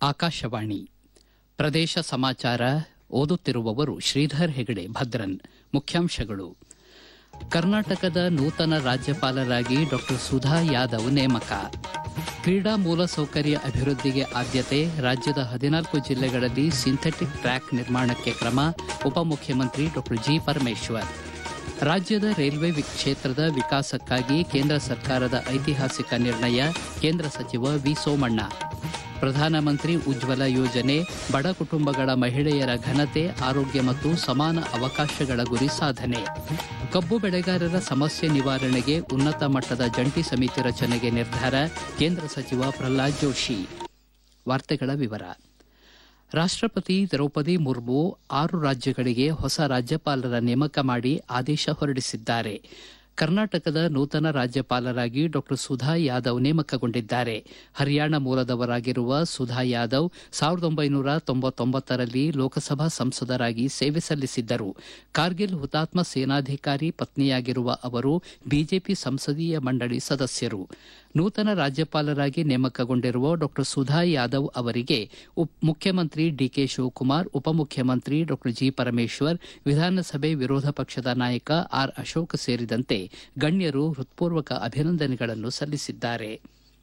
ಆಕಾಶವಾಣಿ ಪ್ರದೇಶ ಸಮಾಚಾರ ಓದುತ್ತಿರುವವರು ಶ್ರೀಧರ್ ಹೆಗಡೆ ಭದ್ರನ್ ಮುಖ್ಯಾಂಶಗಳು ಕರ್ನಾಟಕದ ನೂತನ ರಾಜ್ಯಪಾಲರಾಗಿ ಡಾ ಸುಧಾ ಯಾದವ್ ನೇಮಕ ಕ್ರೀಡಾ ಮೂಲಸೌಕರ್ಯ ಅಭಿವೃದ್ಧಿಗೆ ಆದ್ಯತೆ ರಾಜ್ಯದ ಹದಿನಾಲ್ಕು ಜಿಲ್ಲೆಗಳಲ್ಲಿ ಸಿಂಥೆಟಿಕ್ ಟ್ರ್ಯಾಕ್ ನಿರ್ಮಾಣಕ್ಕೆ ಕ್ರಮ ಉಪಮುಖ್ಯಮಂತ್ರಿ ಡಾ ಜಿ ಪರಮೇಶ್ವರ್ ರಾಜ್ಯದ ರೈಲ್ವೆ ಕ್ಷೇತ್ರದ ವಿಕಾಸಕ್ಕಾಗಿ ಕೇಂದ್ರ ಸರ್ಕಾರದ ಐತಿಹಾಸಿಕ ನಿರ್ಣಯ ಕೇಂದ್ರ ಸಚಿವ ವಿ ಸೋಮಣ್ಣ ಪ್ರಧಾನಮಂತ್ರಿ ಉಜ್ವಲ ಯೋಜನೆ ಬಡ ಕುಟುಂಬಗಳ ಮಹಿಳೆಯರ ಘನತೆ ಆರೋಗ್ಯ ಮತ್ತು ಸಮಾನ ಅವಕಾಶಗಳ ಗುರಿ ಸಾಧನೆ ಕಬ್ಬು ಬೆಳೆಗಾರರ ಸಮಸ್ಯೆ ನಿವಾರಣೆಗೆ ಉನ್ನತ ಮಟ್ಟದ ಜಂಟಿ ಸಮಿತಿ ರಚನೆಗೆ ನಿರ್ಧಾರ ಕೇಂದ್ರ ಸಚಿವ ಪ್ರಹ್ಲಾದ್ ಜೋಶಿ ವಾರ್ತೆಗಳ ವಿವರ ರಾಷ್ಟಪತಿ ದ್ರೌಪದಿ ಮುರ್ಮು ಆರು ರಾಜ್ಯಗಳಿಗೆ ಹೊಸ ರಾಜ್ಯಪಾಲರ ನೇಮಕ ಮಾಡಿ ಆದೇಶ ಹೊರಡಿಸಿದ್ದಾರೆ ಕರ್ನಾಟಕದ ನೂತನ ರಾಜ್ಯಪಾಲರಾಗಿ ಡಾ ಸುಧಾ ಯಾದವ್ ನೇಮಕಗೊಂಡಿದ್ದಾರೆ ಹರಿಯಾಣ ಮೂಲದವರಾಗಿರುವ ಸುಧಾ ಯಾದವ್ ಸಾವಿರದ ಒಂಬೈನೂರ ತೊಂಬತ್ತೊಂಬತ್ತರಲ್ಲಿ ಲೋಕಸಭಾ ಸಂಸದರಾಗಿ ಸೇವೆ ಸಲ್ಲಿಸಿದ್ದರು ಕಾರ್ಗಿಲ್ ಹುತಾತ್ಮ ಸೇನಾಧಿಕಾರಿ ಪತ್ನಿಯಾಗಿರುವ ಅವರು ಬಿಜೆಪಿ ಸಂಸದೀಯ ಮಂಡಳಿ ಸದಸ್ಯರು ನೂತನ ರಾಜ್ಯಪಾಲರಾಗಿ ನೇಮಕಗೊಂಡಿರುವ ಡಾ ಸುಧಾ ಯಾದವ್ ಅವರಿಗೆ ಮುಖ್ಯಮಂತ್ರಿ ಡಿಕೆ ಶಿವಕುಮಾರ್ ಉಪಮುಖ್ಯಮಂತ್ರಿ ಡಾ ಜಿ ಪರಮೇಶ್ವರ್ ವಿಧಾನಸಭೆ ವಿರೋಧ ಪಕ್ಷದ ನಾಯಕ ಆರ್ ಅಶೋಕ್ ಸೇರಿದಂತೆ ಗಣ್ಯರು ಹೃತ್ಪೂರ್ವಕ ಅಭಿನಂದನೆಗಳನ್ನು ಸಲ್ಲಿಸಿದ್ದಾರೆ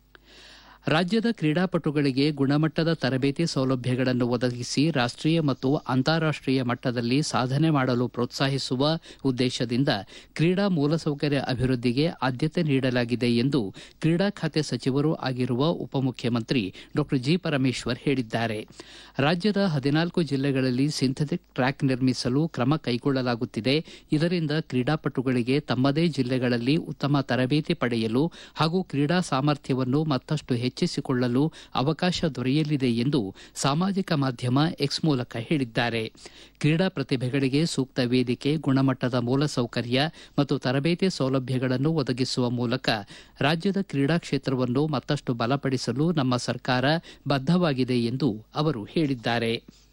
ರಾಜ್ಯದ ಕ್ರೀಡಾಪಟುಗಳಿಗೆ ಗುಣಮಟ್ಟದ ತರಬೇತಿ ಸೌಲಭ್ಯಗಳನ್ನು ಒದಗಿಸಿ ರಾಷ್ಟೀಯ ಮತ್ತು ಅಂತಾರಾಷ್ಟೀಯ ಮಟ್ಟದಲ್ಲಿ ಸಾಧನೆ ಮಾಡಲು ಪ್ರೋತ್ಸಾಹಿಸುವ ಉದ್ದೇಶದಿಂದ ಕ್ರೀಡಾ ಮೂಲಸೌಕರ್ಯ ಅಭಿವೃದ್ಧಿಗೆ ಆದ್ಯತೆ ನೀಡಲಾಗಿದೆ ಎಂದು ಕ್ರೀಡಾ ಖಾತೆ ಸಚಿವರೂ ಆಗಿರುವ ಉಪಮುಖ್ಯಮಂತ್ರಿ ಡಾ ಜಿ ಪರಮೇಶ್ವರ್ ಹೇಳಿದ್ದಾರೆ ರಾಜ್ಯದ ಹದಿನಾಲ್ಕು ಜಿಲ್ಲೆಗಳಲ್ಲಿ ಸಿಂಥೆಟಿಕ್ ಟ್ರ್ಯಾಕ್ ನಿರ್ಮಿಸಲು ಕ್ರಮ ಕೈಗೊಳ್ಳಲಾಗುತ್ತಿದೆ ಇದರಿಂದ ಕ್ರೀಡಾಪಟುಗಳಿಗೆ ತಮ್ಮದೇ ಜಿಲ್ಲೆಗಳಲ್ಲಿ ಉತ್ತಮ ತರಬೇತಿ ಪಡೆಯಲು ಹಾಗೂ ಕ್ರೀಡಾ ಸಾಮರ್ಥ್ಯವನ್ನು ಮತ್ತಷ್ಟು ಹೆಚ್ಚಿಸಿಕೊಳ್ಳಲು ಅವಕಾಶ ದೊರೆಯಲಿದೆ ಎಂದು ಸಾಮಾಜಿಕ ಮಾಧ್ಯಮ ಎಕ್ಸ್ ಮೂಲಕ ಹೇಳಿದ್ದಾರೆ ಕ್ರೀಡಾ ಪ್ರತಿಭೆಗಳಿಗೆ ಸೂಕ್ತ ವೇದಿಕೆ ಗುಣಮಟ್ಟದ ಮೂಲಸೌಕರ್ಯ ಮತ್ತು ತರಬೇತಿ ಸೌಲಭ್ಯಗಳನ್ನು ಒದಗಿಸುವ ಮೂಲಕ ರಾಜ್ಯದ ಕ್ರೀಡಾ ಕ್ಷೇತ್ರವನ್ನು ಮತ್ತಷ್ಟು ಬಲಪಡಿಸಲು ನಮ್ಮ ಸರ್ಕಾರ ಬದ್ದವಾಗಿದೆ ಎಂದು ಅವರು ಹೇಳಿದ್ದಾರೆ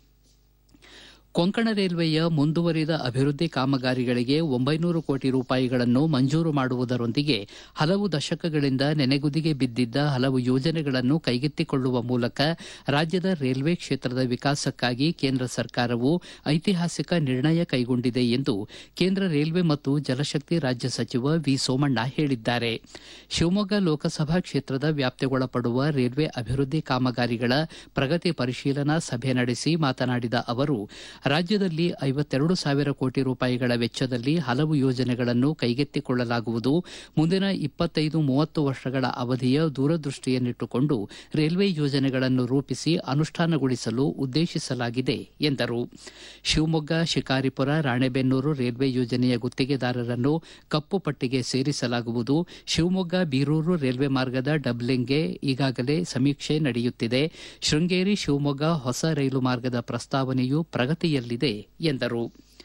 ಕೊಂಕಣ ರೈಲ್ವೆಯ ಮುಂದುವರಿದ ಅಭಿವೃದ್ಧಿ ಕಾಮಗಾರಿಗಳಿಗೆ ಒಂಬೈನೂರು ಕೋಟಿ ರೂಪಾಯಿಗಳನ್ನು ಮಂಜೂರು ಮಾಡುವುದರೊಂದಿಗೆ ಹಲವು ದಶಕಗಳಿಂದ ನೆನೆಗುದಿಗೆ ಬಿದ್ದಿದ್ದ ಹಲವು ಯೋಜನೆಗಳನ್ನು ಕೈಗೆತ್ತಿಕೊಳ್ಳುವ ಮೂಲಕ ರಾಜ್ಯದ ರೈಲ್ವೆ ಕ್ಷೇತ್ರದ ವಿಕಾಸಕ್ಕಾಗಿ ಕೇಂದ್ರ ಸರ್ಕಾರವು ಐತಿಹಾಸಿಕ ನಿರ್ಣಯ ಕೈಗೊಂಡಿದೆ ಎಂದು ಕೇಂದ್ರ ರೈಲ್ವೆ ಮತ್ತು ಜಲಶಕ್ತಿ ರಾಜ್ಯ ಸಚಿವ ವಿ ಸೋಮಣ್ಣ ಹೇಳಿದ್ದಾರೆ ಶಿವಮೊಗ್ಗ ಲೋಕಸಭಾ ಕ್ಷೇತ್ರದ ವ್ಯಾಪ್ತಿಗೊಳಪಡುವ ರೈಲ್ವೆ ಅಭಿವೃದ್ಧಿ ಕಾಮಗಾರಿಗಳ ಪ್ರಗತಿ ಪರಿಶೀಲನಾ ಸಭೆ ನಡೆಸಿ ಮಾತನಾಡಿದ ಅವರು ರಾಜ್ಯದಲ್ಲಿ ಐವತ್ತೆರಡು ಸಾವಿರ ಕೋಟಿ ರೂಪಾಯಿಗಳ ವೆಚ್ಚದಲ್ಲಿ ಹಲವು ಯೋಜನೆಗಳನ್ನು ಕೈಗೆತ್ತಿಕೊಳ್ಳಲಾಗುವುದು ಮುಂದಿನ ಇಪ್ಪತ್ತೈದು ಮೂವತ್ತು ವರ್ಷಗಳ ಅವಧಿಯ ದೂರದೃಷ್ಟಿಯನ್ನಿಟ್ಟುಕೊಂಡು ರೈಲ್ವೆ ಯೋಜನೆಗಳನ್ನು ರೂಪಿಸಿ ಅನುಷ್ಠಾನಗೊಳಿಸಲು ಉದ್ದೇಶಿಸಲಾಗಿದೆ ಎಂದರು ಶಿವಮೊಗ್ಗ ಶಿಕಾರಿಪುರ ರಾಣೆಬೆನ್ನೂರು ರೈಲ್ವೆ ಯೋಜನೆಯ ಗುತ್ತಿಗೆದಾರರನ್ನು ಕಪ್ಪು ಪಟ್ಟಿಗೆ ಸೇರಿಸಲಾಗುವುದು ಶಿವಮೊಗ್ಗ ಬೀರೂರು ರೈಲ್ವೆ ಮಾರ್ಗದ ಡಬ್ಲಿಂಗ್ಗೆ ಈಗಾಗಲೇ ಸಮೀಕ್ಷೆ ನಡೆಯುತ್ತಿದೆ ಶೃಂಗೇರಿ ಶಿವಮೊಗ್ಗ ಹೊಸ ರೈಲು ಮಾರ್ಗದ ಪ್ರಸ್ತಾವನೆಯು ಪ್ರಗತಿಯಲ್ಲಿದೆ ಎಂದರು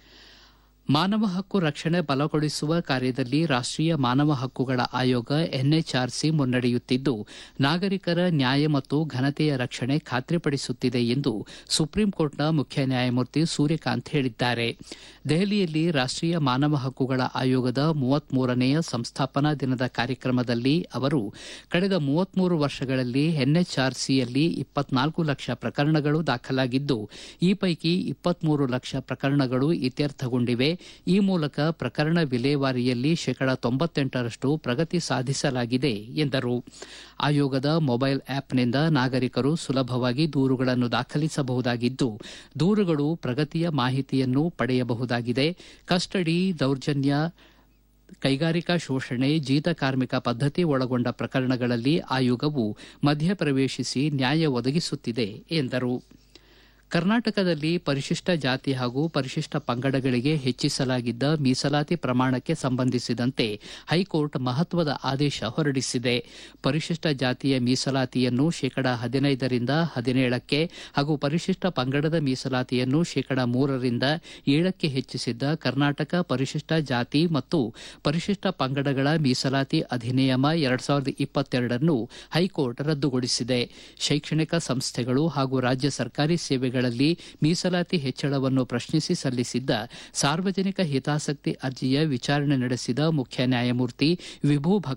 ಮಾನವ ಹಕ್ಕು ರಕ್ಷಣೆ ಬಲಗೊಳಿಸುವ ಕಾರ್ಯದಲ್ಲಿ ರಾಷ್ಟೀಯ ಮಾನವ ಹಕ್ಕುಗಳ ಆಯೋಗ ಎನ್ಎಚ್ಆರ್ಸಿ ಮುನ್ನಡೆಯುತ್ತಿದ್ದು ನಾಗರಿಕರ ನ್ಯಾಯ ಮತ್ತು ಘನತೆಯ ರಕ್ಷಣೆ ಖಾತ್ರಿಪಡಿಸುತ್ತಿದೆ ಎಂದು ಸುಪ್ರೀಂ ಕೋರ್ಟ್ನ ಮುಖ್ಯ ನ್ಯಾಯಮೂರ್ತಿ ಸೂರ್ಯಕಾಂತ್ ಹೇಳಿದ್ದಾರೆ ದೆಹಲಿಯಲ್ಲಿ ರಾಷ್ಟೀಯ ಮಾನವ ಹಕ್ಕುಗಳ ಆಯೋಗದ ಮೂವತ್ಮೂರನೆಯ ಸಂಸ್ಥಾಪನಾ ದಿನದ ಕಾರ್ಯಕ್ರಮದಲ್ಲಿ ಅವರು ಕಳೆದ ಮೂವತ್ಮೂರು ವರ್ಷಗಳಲ್ಲಿ ಎನ್ಎಚ್ಆರ್ಸಿಯಲ್ಲಿ ಇಪ್ಪತ್ನಾಲ್ಕು ಲಕ್ಷ ಪ್ರಕರಣಗಳು ದಾಖಲಾಗಿದ್ದು ಈ ಪೈಕಿ ಇಪ್ಪತ್ಮೂರು ಲಕ್ಷ ಪ್ರಕರಣಗಳು ಇತ್ಯರ್ಥಗೊಂಡಿವೆ ಈ ಮೂಲಕ ಪ್ರಕರಣ ವಿಲೇವಾರಿಯಲ್ಲಿ ಶೇಕಡಾ ತೊಂಬತ್ತೆಂಟರಷ್ಟು ಪ್ರಗತಿ ಸಾಧಿಸಲಾಗಿದೆ ಎಂದರು ಆಯೋಗದ ಮೊಬೈಲ್ ಆ್ಯಪ್ನಿಂದ ನಾಗರಿಕರು ಸುಲಭವಾಗಿ ದೂರುಗಳನ್ನು ದಾಖಲಿಸಬಹುದಾಗಿದ್ದು ದೂರುಗಳು ಪ್ರಗತಿಯ ಮಾಹಿತಿಯನ್ನು ಪಡೆಯಬಹುದಾಗಿದೆ ಕಸ್ಟಡಿ ದೌರ್ಜನ್ಯ ಕೈಗಾರಿಕಾ ಶೋಷಣೆ ಜೀತ ಕಾರ್ಮಿಕ ಪದ್ಧತಿ ಒಳಗೊಂಡ ಪ್ರಕರಣಗಳಲ್ಲಿ ಆಯೋಗವು ಮಧ್ಯಪ್ರವೇಶಿಸಿ ನ್ಯಾಯ ಒದಗಿಸುತ್ತಿದೆ ಎಂದರು ಕರ್ನಾಟಕದಲ್ಲಿ ಪರಿಶಿಷ್ಟ ಜಾತಿ ಹಾಗೂ ಪರಿಶಿಷ್ಟ ಪಂಗಡಗಳಿಗೆ ಹೆಚ್ಚಿಸಲಾಗಿದ್ದ ಮೀಸಲಾತಿ ಪ್ರಮಾಣಕ್ಕೆ ಸಂಬಂಧಿಸಿದಂತೆ ಹೈಕೋರ್ಟ್ ಮಹತ್ವದ ಆದೇಶ ಹೊರಡಿಸಿದೆ ಪರಿಶಿಷ್ಟ ಜಾತಿಯ ಮೀಸಲಾತಿಯನ್ನು ಶೇಕಡಾ ಹದಿನೈದರಿಂದ ಹದಿನೇಳಕ್ಕೆ ಹಾಗೂ ಪರಿಶಿಷ್ಟ ಪಂಗಡದ ಮೀಸಲಾತಿಯನ್ನು ಶೇಕಡಾ ಮೂರರಿಂದ ಏಳಕ್ಕೆ ಹೆಚ್ಚಿಸಿದ್ದ ಕರ್ನಾಟಕ ಪರಿಶಿಷ್ಟ ಜಾತಿ ಮತ್ತು ಪರಿಶಿಷ್ಟ ಪಂಗಡಗಳ ಮೀಸಲಾತಿ ಅಧಿನಿಯಮ ಎರಡ್ ಸಾವಿರದ ಇಪ್ಪತ್ತೆರಡನ್ನು ಹೈಕೋರ್ಟ್ ರದ್ದುಗೊಳಿಸಿದೆ ಶೈಕ್ಷಣಿಕ ಸಂಸ್ಥೆಗಳು ಹಾಗೂ ರಾಜ್ಯ ಸರ್ಕಾರಿ ಸೇವೆಗಳ ಮೀಸಲಾತಿ ಹೆಚ್ಚಳವನ್ನು ಪ್ರಶ್ನಿಸಿ ಸಲ್ಲಿಸಿದ್ದ ಸಾರ್ವಜನಿಕ ಹಿತಾಸಕ್ತಿ ಅರ್ಜಿಯ ವಿಚಾರಣೆ ನಡೆಸಿದ ಮುಖ್ಯ ನ್ಯಾಯಮೂರ್ತಿ ವಿಭು ಭಕ್ತ